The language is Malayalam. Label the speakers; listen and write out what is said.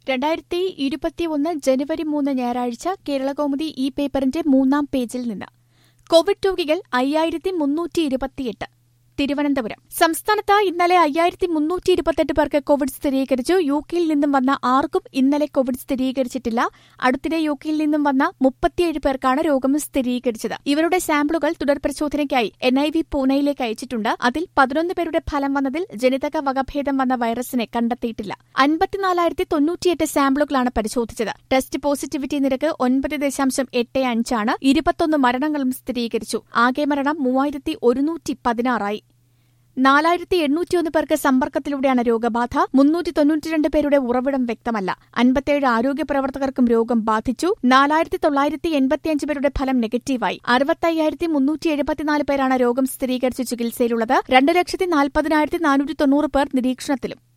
Speaker 1: രണ്ടായിരത്തി ഇരുപത്തിയൊന്ന് ജനുവരി മൂന്ന് ഞായറാഴ്ച കേരളകൗമുദി ഈ പേപ്പറിന്റെ മൂന്നാം പേജിൽ നിന്ന് കോവിഡ് രോഗികൾ അയ്യായിരത്തി മുന്നൂറ്റി ഇരുപത്തിയെട്ട് തിരുവനന്തപുരം സംസ്ഥാനത്ത് ഇന്നലെ അയ്യായിരത്തി മുന്നൂറ്റി ഇരുപത്തെട്ട് പേർക്ക് കോവിഡ് സ്ഥിരീകരിച്ചു യു കെയിൽ നിന്നും വന്ന ആർക്കും ഇന്നലെ കോവിഡ് സ്ഥിരീകരിച്ചിട്ടില്ല അടുത്തിടെ യു കെയിൽ നിന്നും വന്ന മുപ്പത്തിയേഴ് പേർക്കാണ് രോഗം സ്ഥിരീകരിച്ചത് ഇവരുടെ സാമ്പിളുകൾ തുടർ പരിശോധനയ്ക്കായി എൻ ഐ വി പൂനെയിലേക്ക് അയച്ചിട്ടുണ്ട് അതിൽ പതിനൊന്ന് പേരുടെ ഫലം വന്നതിൽ ജനിതക വകഭേദം വന്ന വൈറസിനെ കണ്ടെത്തിയിട്ടില്ല അൻപത്തിനാലായിരത്തി തൊണ്ണൂറ്റിയെട്ട് സാമ്പിളുകളാണ് പരിശോധിച്ചത് ടെസ്റ്റ് പോസിറ്റിവിറ്റി നിരക്ക് ഒൻപത് ദശാംശം എട്ട് അഞ്ചാണ് ഇരുപത്തൊന്ന് മരണങ്ങളും സ്ഥിരീകരിച്ചു ആകെ മരണം മൂവായിരത്തി ഒരുന്നൂറ്റി പതിനാറായി നാലായിരത്തി എണ്ണൂറ്റിയൊന്ന് പേർക്ക് സമ്പർക്കത്തിലൂടെയാണ് രോഗബാധ മുന്നൂറ്റി തൊണ്ണൂറ്റിരണ്ട് പേരുടെ ഉറവിടം വ്യക്തമല്ല അൻപത്തിയേഴ് ആരോഗ്യ പ്രവർത്തകർക്കും രോഗം ബാധിച്ചു നാലായിരത്തി തൊള്ളായിരത്തി എൺപത്തിയഞ്ച് പേരുടെ ഫലം നെഗറ്റീവായി അറുപത്തയ്യായിരത്തി മുന്നൂറ്റി എഴുപത്തിനാല് പേരാണ് രോഗം സ്ഥിരീകരിച്ച് ചികിത്സയിലുള്ളത് രണ്ട് ലക്ഷത്തി നാൽപ്പതിനായിരത്തി നാനൂറ്റി തൊണ്ണൂറ് പേർ നിരീക്ഷണത്തിലും